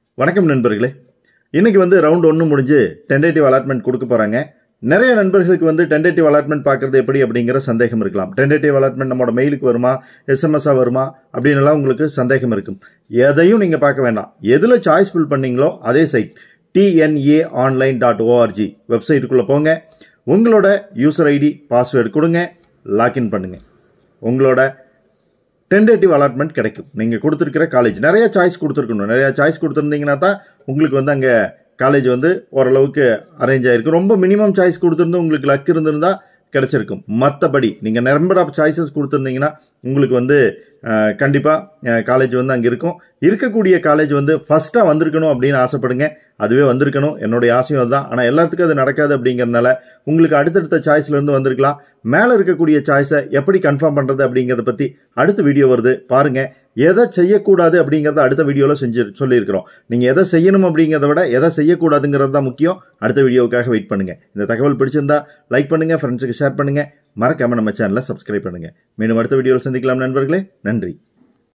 வணக்கம் நண்பர்களே இன்னைக்கு வந்து ரவுண்ட் ஒன்று முடிஞ்சு டென்டேட்டிவ் அலாட்மெண்ட் கொடுக்க போகிறாங்க நிறைய நண்பர்களுக்கு வந்து டென்டேட்டிவ் அலாட்மெண்ட் பார்க்குறது எப்படி அப்படிங்கிற சந்தேகம் இருக்கலாம் டென்டேட்டிவ் அலாட்மெண்ட் நம்மளோட மெயிலுக்கு வருமா எஸ்எம்எஸ்ஸாக வருமா அப்படின்னு எல்லாம் உங்களுக்கு சந்தேகம் இருக்கும் எதையும் நீங்கள் பார்க்க வேண்டாம் எதில் சாய்ஸ் ஃபில் பண்ணீங்களோ அதே site TNEA online dot ORG வெப்சைட்டுக்குள்ளே போங்க உங்களோட யூசர் ஐடி பாஸ்வேர்டு கொடுங்க லாக்இன் பண்ணுங்க உங்களோட டென்டேட்டிவ் அலாட்மெண்ட் கிடைக்கும் நீங்கள் கொடுத்துருக்கிற காலேஜ் நிறைய சாய்ஸ் கொடுத்துருக்கணும் நிறைய சாய்ஸ் கொடுத்துருந்தீங்கன்னா தான் உங்களுக்கு வந்து அங்கே காலேஜ் வந்து ஓரளவுக்கு அரேஞ்ச் ஆகிருக்கு ரொம்ப மினிமம் சாய்ஸ் கொடுத்துருந்து உங்களுக்கு லக் இருந்திருந்தா கிடைச்சிருக்கும் மற்றபடி நீங்கள் நம்பர் ஆஃப் சாய்ஸஸ் கொடுத்துருந்தீங்கன்னா உங்களுக்கு வந்து கண்டிப்பாக காலேஜ் வந்து அங்கே இருக்கும் இருக்கக்கூடிய காலேஜ் வந்து ஃபஸ்ட்டாக வந்திருக்கணும் அப்படின்னு ஆசைப்படுங்க அதுவே வந்திருக்கணும் என்னுடைய ஆசையும் அதுதான் ஆனால் எல்லாத்துக்கும் அது நடக்காது அப்படிங்கிறதுனால உங்களுக்கு அடுத்தடுத்த சாய்ஸ்லேருந்து வந்திருக்கலாம் மேலே இருக்கக்கூடிய சாய்ஸை எப்படி கன்ஃபார்ம் பண்ணுறது அப்படிங்கிறத பற்றி அடுத்த வீடியோ வருது பாருங்கள் எதை செய்யக்கூடாது அப்படிங்கிறத அடுத்த வீடியோவில் செஞ்சு சொல்லியிருக்கிறோம் நீங்கள் எதை செய்யணும் அப்படிங்கிறத விட எதை செய்யக்கூடாதுங்கிறது தான் முக்கியம் அடுத்த வீடியோவுக்காக வெயிட் பண்ணுங்கள் இந்த தகவல் பிடிச்சிருந்தா லைக் பண்ணுங்கள் ஃப்ரெண்ட்ஸுக்கு ஷேர் பண்ணுங்கள் மறக்காமல் நம்ம சேனலை சப்ஸ்கிரைப் பண்ணுங்கள் மீண்டும் அடுத்த வீடியோவில் சந்திக்கலாம் நண்பர்களே நன்றி